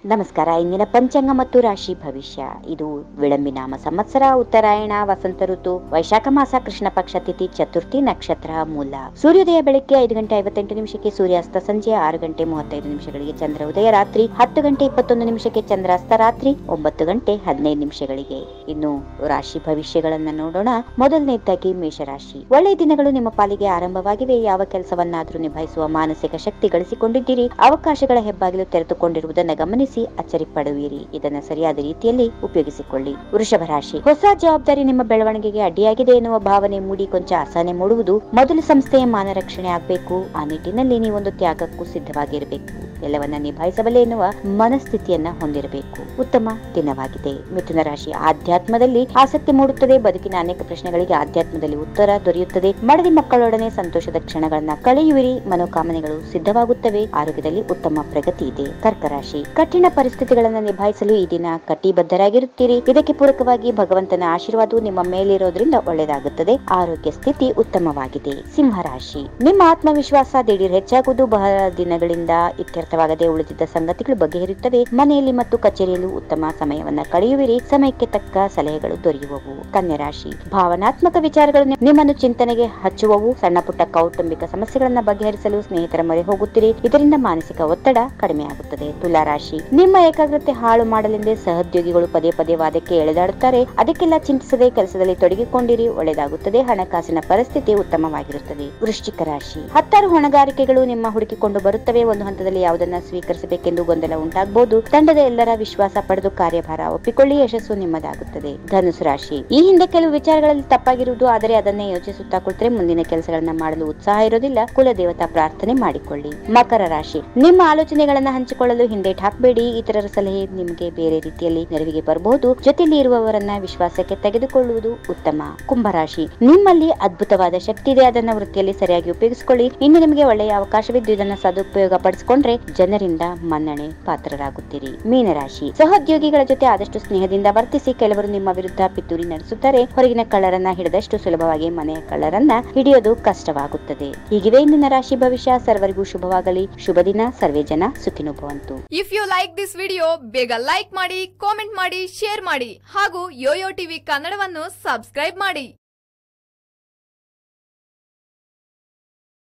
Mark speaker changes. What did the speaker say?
Speaker 1: ನಮಸ್ಕಾರ ಇಂದಿನ ಪಂಚಾಂಗ ಮತ್ತು ರಾಶಿ ಭವಿಷ್ಯ ಇದು ವಿಳಂಬಿನಾಮ ಸಂವತ್ಸರ ಉತ್ತರಾಯಣ ವಸಂತ ಋತು ವೈಶಾಖ ಮಾಸ ಕೃಷ್ಣ ಪಕ್ಷ ತಿಥಿ ಚತುರ್ಥಿ ನಕ್ಷತ್ರ ಮೂಲ ಸೂರ್ಯೋದಯ ಬೆಳಗ್ಗೆ ಐದು ಗಂಟೆ ಐವತ್ತೆಂಟು ನಿಮಿಷಕ್ಕೆ ಸೂರ್ಯಾಸ್ತ ಸಂಜೆ ಆರು ಗಂಟೆ ಮೂವತ್ತೈದು ನಿಮಿಷಗಳಿಗೆ ಚಂದ್ರ ಉದಯ ರಾತ್ರಿ ಹತ್ತು ಗಂಟೆ ಇಪ್ಪತ್ತೊಂದು ನಿಮಿಷಕ್ಕೆ ಚಂದ್ರಾಸ್ತ ರಾತ್ರಿ ಒಂಬತ್ತು ಗಂಟೆ ಹದಿನೈದು ನಿಮಿಷಗಳಿಗೆ ಇನ್ನು ರಾಶಿ ಭವಿಷ್ಯಗಳನ್ನ ನೋಡೋಣ ಮೊದಲನೇದಾಗಿ ಮೇಷರಾಶಿ ಒಳ್ಳೆಯ ದಿನಗಳು ನಿಮ್ಮ ಪಾಲಿಗೆ ಆರಂಭವಾಗಿವೆ ಯಾವ ಕೆಲಸವನ್ನಾದರೂ ನಿಭಾಯಿಸುವ ಮಾನಸಿಕ ಶಕ್ತಿ ಗಳಿಸಿಕೊಂಡಿದ್ದೀರಿ ಅವಕಾಶಗಳ ಹೆಬ್ಬಾಗಿಲು ತೆರೆದುಕೊಂಡಿರುವುದನ್ನು ಗಮನಿಸಿ ಅಚ್ಚರಿ ಪಡುವಿರಿ ಇದನ್ನ ಸರಿಯಾದ ರೀತಿಯಲ್ಲಿ ಉಪಯೋಗಿಸಿಕೊಳ್ಳಿ ವೃಷಭ ರಾಶಿ ಹೊಸ ಜವಾಬ್ದಾರಿ ನಿಮ್ಮ ಬೆಳವಣಿಗೆಗೆ ಅಡ್ಡಿಯಾಗಿದೆ ಎನ್ನುವ ಭಾವನೆ ಮೂಡಿ ಕೊಂಚ ಅಸಹನೆ ಮೂಡುವುದು ಮೊದಲು ಸಂಸ್ಥೆಯ ಮಾನ ರಕ್ಷಣೆ ಆಗಬೇಕು ಆ ನಿಟ್ಟಿನಲ್ಲಿ ನೀವೊಂದು ತ್ಯಾಗಕ್ಕೂ ಸಿದ್ಧವಾಗಿರಬೇಕು ಎಲ್ಲವನ್ನ ನಿಭಾಯಿಸಬಲ್ಲೆ ಎನ್ನುವ ಮನಸ್ಥಿತಿಯನ್ನ ಹೊಂದಿರಬೇಕು ಉತ್ತಮ ದಿನವಾಗಿದೆ ಮಿಥುನ ರಾಶಿ ಆಧ್ಯಾತ್ಮದಲ್ಲಿ ಆಸಕ್ತಿ ಮೂಡುತ್ತದೆ ಬದುಕಿನ ಅನೇಕ ಪ್ರಶ್ನೆಗಳಿಗೆ ಆಧ್ಯಾತ್ಮದಲ್ಲಿ ಉತ್ತರ ದೊರೆಯುತ್ತದೆ ಮಡದಿ ಮಕ್ಕಳೊಡನೆ ಸಂತೋಷದ ಕ್ಷಣಗಳನ್ನ ಕಳೆಯುವಿರಿ ಮನೋಕಾಮನೆಗಳು ಸಿದ್ಧವಾಗುತ್ತವೆ ಆರೋಗ್ಯದಲ್ಲಿ ಉತ್ತಮ ಪ್ರಗತಿ ಇದೆ ಕರ್ಕ ರಾಶಿ ಕಠಿಣ ಪರಿಸ್ಥಿತಿಗಳನ್ನು ನಿಭಾಯಿಸಲು ಈ ದಿನ ಕಟಿಬದ್ಧರಾಗಿರುತ್ತೀರಿ ಇದಕ್ಕೆ ಪೂರಕವಾಗಿ ಭಗವಂತನ ಆಶೀರ್ವಾದವು ನಿಮ್ಮ ಮೇಲಿರೋದ್ರಿಂದ ಒಳ್ಳೆಯದಾಗುತ್ತದೆ ಆರೋಗ್ಯ ಸ್ಥಿತಿ ಉತ್ತಮವಾಗಿದೆ ಸಿಂಹ ರಾಶಿ ನಿಮ್ಮ ಆತ್ಮವಿಶ್ವಾಸ ದಿಢೀರ್ ಹೆಚ್ಚಾಗುವುದು ಬಹಳ ದಿನಗಳಿಂದ ಇತ್ಯರ್ಥವಾಗದೆ ಉಳಿದಿದ್ದ ಸಂಗತಿಗಳು ಬಗೆಹರಿಯುತ್ತವೆ ಮನೆಯಲ್ಲಿ ಮತ್ತು ಕಚೇರಿಯಲ್ಲೂ ಉತ್ತಮ ಸಮಯವನ್ನ ಕಳೆಯುವಿರಿ ಸಮಯಕ್ಕೆ ತಕ್ಕ ಸಲಹೆಗಳು ದೊರೆಯುವವು ಕನ್ಯಾ ರಾಶಿ ಭಾವನಾತ್ಮಕ ವಿಚಾರಗಳು ನಿಮ್- ನಿಮ್ಮನ್ನು ಚಿಂತನೆಗೆ ಹಚ್ಚುವವು ಸಣ್ಣ ಪುಟ್ಟ ಕೌಟುಂಬಿಕ ಸಮಸ್ಯೆಗಳನ್ನ ಬಗೆಹರಿಸಲು ಸ್ನೇಹಿತರ ಮೊರೆ ಹೋಗುತ್ತೀರಿ ಇದರಿಂದ ಮಾನಸಿಕ ಒತ್ತಡ ಕಡಿಮೆ ಆಗುತ್ತದೆ ತುಲಾ ರಾಶಿ ನಿಮ್ಮ ಏಕಾಗ್ರತೆ ಹಾಳು ಮಾಡಲೆಂದೇ ಸಹೋದ್ಯೋಗಿಗಳು ಪದೇ ಪದೇ ವಾದಕ್ಕೆ ಎಳೆದಾಡುತ್ತಾರೆ ಅದಕ್ಕೆಲ್ಲ ಚಿಂತಿಸದೆ ಕೆಲಸದಲ್ಲಿ ತೊಡಗಿಕೊಂಡಿರಿ ಒಳ್ಳೆಯದಾಗುತ್ತದೆ ಹಣಕಾಸಿನ ಪರಿಸ್ಥಿತಿ ಉತ್ತಮವಾಗಿರುತ್ತದೆ ವೃಶ್ಚಿಕ ರಾಶಿ ಹತ್ತಾರು ಹೊಣೆಗಾರಿಕೆಗಳು ನಿಮ್ಮ ಹುಡುಕಿಕೊಂಡು ಬರುತ್ತವೆ ಒಂದು ಹಂತದಲ್ಲಿ ಯಾವುದನ್ನ ಸ್ವೀಕರಿಸಬೇಕೆಂದು ಗೊಂದಲ ಉಂಟಾಗಬಹುದು ತಂಡದ ಎಲ್ಲರ ವಿಶ್ವಾಸ ಪಡೆದು ಕಾರ್ಯಭಾರ ಒಪ್ಪಿಕೊಳ್ಳಿ ಯಶಸ್ಸು ನಿಮ್ಮದಾಗುತ್ತದೆ ಧನುಸು ರಾಶಿ ಈ ಹಿಂದೆ ಕೆಲವು ವಿಚಾರಗಳಲ್ಲಿ ತಪ್ಪಾಗಿರುವುದು ಆದರೆ ಅದನ್ನೇ ಯೋಚಿಸುತ್ತಾ ಕುಳಿತರೆ ಮುಂದಿನ ಕೆಲಸಗಳನ್ನ ಮಾಡಲು ಉತ್ಸಾಹ ಇರೋದಿಲ್ಲ ಕುಲ ದೇವತಾ ಪ್ರಾರ್ಥನೆ ಮಾಡಿಕೊಳ್ಳಿ ಮಕರ ರಾಶಿ ನಿಮ್ಮ ಆಲೋಚನೆಗಳನ್ನ ಹಂಚಿಕೊಳ್ಳಲು ಹಿಂದೇಟ್ ಹಾಕಬೇಡಿ ಇತರರ ಸಲಹೆ ನಿಮಗೆ ಬೇರೆ ರೀತಿಯಲ್ಲಿ ನೆರವಿಗೆ ಬರಬಹುದು ಜೊತೆಯಲ್ಲಿ ಇರುವವರನ್ನ ವಿಶ್ವಾಸಕ್ಕೆ ತೆಗೆದುಕೊಳ್ಳುವುದು ಉತ್ತಮ ಕುಂಭರಾಶಿ ನಿಮ್ಮಲ್ಲಿ ಅದ್ಭುತವಾದ ಶಕ್ತಿ ಇದೆ ಅದನ್ನ ವೃತ್ತಿಯಲ್ಲಿ ಸರಿಯಾಗಿ ಉಪಯೋಗಿಸಿಕೊಳ್ಳಿ ಇನ್ನು ನಿಮಗೆ ಒಳ್ಳೆಯ ಅವಕಾಶವಿದ್ದು ಇದನ್ನ ಸದುಪಯೋಗ ಪಡಿಸಿಕೊಂಡ್ರೆ ಜನರಿಂದ ಮನ್ನಣೆ ಪಾತ್ರರಾಗುತ್ತೀರಿ ಮೀನರಾಶಿ ಸಹೋದ್ಯೋಗಿಗಳ ಜೊತೆ ಆದಷ್ಟು ಸ್ನೇಹದಿಂದ ವರ್ತಿಸಿ ಕೆಲವರು ನಿಮ್ಮ ವಿರುದ್ಧ ಪಿತೂರಿ ನಡೆಸುತ್ತಾರೆ ಹೊರಗಿನ ಕಳ್ಳರನ್ನ ಹಿಡಿದಷ್ಟು ಸುಲಭವಾಗಿ ಮನೆಯ ಕಳ್ಳರನ್ನ ಹಿಡಿಯೋದು ಕಷ್ಟವಾಗುತ್ತದೆ ಹೀಗಿವೆ ಇಂದಿನ ರಾಶಿ ಭವಿಷ್ಯ ಸರ್ವರಿಗೂ ಶುಭವಾಗಲಿ ಶುಭ ದಿನ ಸರ್ವೇ ಜನ ಸುಖಿನೋ ಭವಂತು
Speaker 2: if you like this video ಬೇಗ ಲೈಕ್ ಮಾಡಿ ಕಾಮೆಂಟ್ ಮಾಡಿ ಶೇರ್ ಮಾಡಿ ಹಾಗೂ ಯೋಯೋ ಟಿವಿ ಕನ್ನಡವನ್ನು ಸಬ್ಸ್ಕ್ರೈಬ್ ಮಾಡಿ